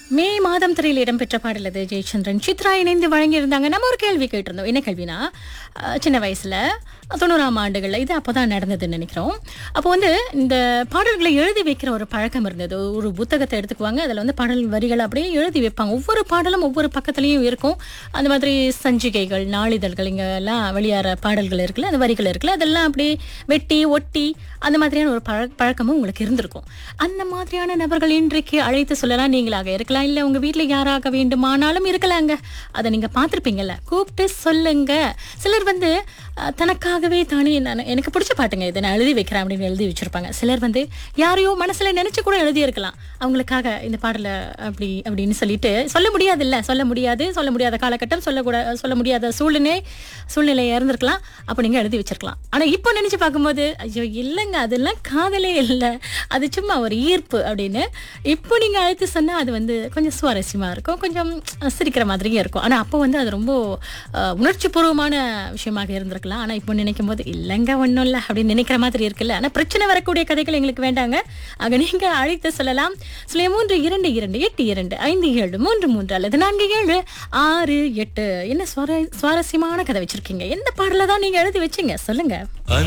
மே மாதம் திரையில் இடம்பெற்ற பாடல் அது ஜெயச்சந்திரன் சித்ரா இணைந்து வழங்கியிருந்தாங்க நம்ம ஒரு கேள்வி கேட்டிருந்தோம் என்ன கேள்வினா அஹ், சின்ன வயசுல தொண்ணூறாம் ஆண்டுகள்ல இது அப்போதான் நடந்ததுன்னு நினைக்கிறோம் அப்போ வந்து இந்த பாடல்களை எழுதி வைக்கிற ஒரு பழக்கம் இருந்தது ஒரு புத்தகத்தை எடுத்துக்குவாங்க அதில் வந்து பாடல் வரிகளை அப்படியே எழுதி வைப்பாங்க ஒவ்வொரு பாடலும் ஒவ்வொரு பக்கத்துலையும் இருக்கும் அந்த மாதிரி சஞ்சிகைகள் நாளிதழ்கள் இங்க எல்லாம் வெளியாற பாடல்கள் இருக்குல்ல அந்த வரிகள் இருக்குல்ல அதெல்லாம் அப்படியே வெட்டி ஒட்டி அந்த மாதிரியான ஒரு பழ பழக்கமும் உங்களுக்கு இருந்திருக்கும் அந்த மாதிரியான நபர்கள் இன்றைக்கு அழைத்து சொல்லலாம் நீங்களாக இருக்கலாம் இல்ல உங்க வீட்ல யாராக வேண்டுமானாலும் இருக்கலாங்க அதை நீங்க பார்த்திருப்பீங்கல்ல கூப்பிட்டு சொல்லுங்க சிலர் வந்து அஹ், தனக்காகவே தானே நான் எனக்கு பிடிச்ச பாட்டுங்க இதை நான் எழுதி வைக்கிறேன் அப்படின்னு எழுதி வச்சிருப்பாங்க சிலர் வந்து யாரையோ மனசுல நினைச்சு கூட எழுதி இருக்கலாம் அவங்களுக்காக இந்த பாடலை அப்படி அப்படின்னு சொல்லிட்டு சொல்ல முடியாது இல்ல சொல்ல முடியாது சொல்ல முடியாத காலகட்டம் சொல்லக்கூட சொல்ல முடியாத சூழ்நிலை சூழ்நிலை இருந்திருக்கலாம் அப்ப நீங்க எழுதி வச்சிருக்கலாம் ஆனா இப்போ நினைச்சு பார்க்கும்போது ஐயோ இல்லைங்க அதெல்லாம் காதலே இல்லை அது சும்மா ஒரு ஈர்ப்பு அப்படின்னு இப்போ நீங்க அழைத்து சொன்னா அது வந்து கொஞ்சம் சுவாரஸ்யமா இருக்கும் கொஞ்சம் சிரிக்கிற மாதிரியும் இருக்கும் ஆனா அப்போ வந்து அது ரொம்ப உணர்ச்சி பூர்வமான விஷயமாக இருந்திருக்கலாம் ஆனா இப்போ நினைக்கும் போது இல்லைங்க ஒன்றும் இல்லை அப்படின்னு நினைக்கிற மாதிரி இருக்குல்ல ஆனா பிரச்சனை வரக்கூடிய கதைகள் எங்களுக்கு வேண்டாங்க ஆக நீங்க அழைத்து சொல்லலாம் சில மூன்று இரண்டு இரண்டு எட்டு இரண்டு ஐந்து ஏழு மூன்று மூன்று அல்லது நான்கு ஏழு ஆறு எட்டு என்ன சுவார சுவாரஸ்யமான கதை வச்சிருக்கீங்க எந்த பாடலை தான் நீங்க எழுதி வச்சீங்க சொல்லுங்க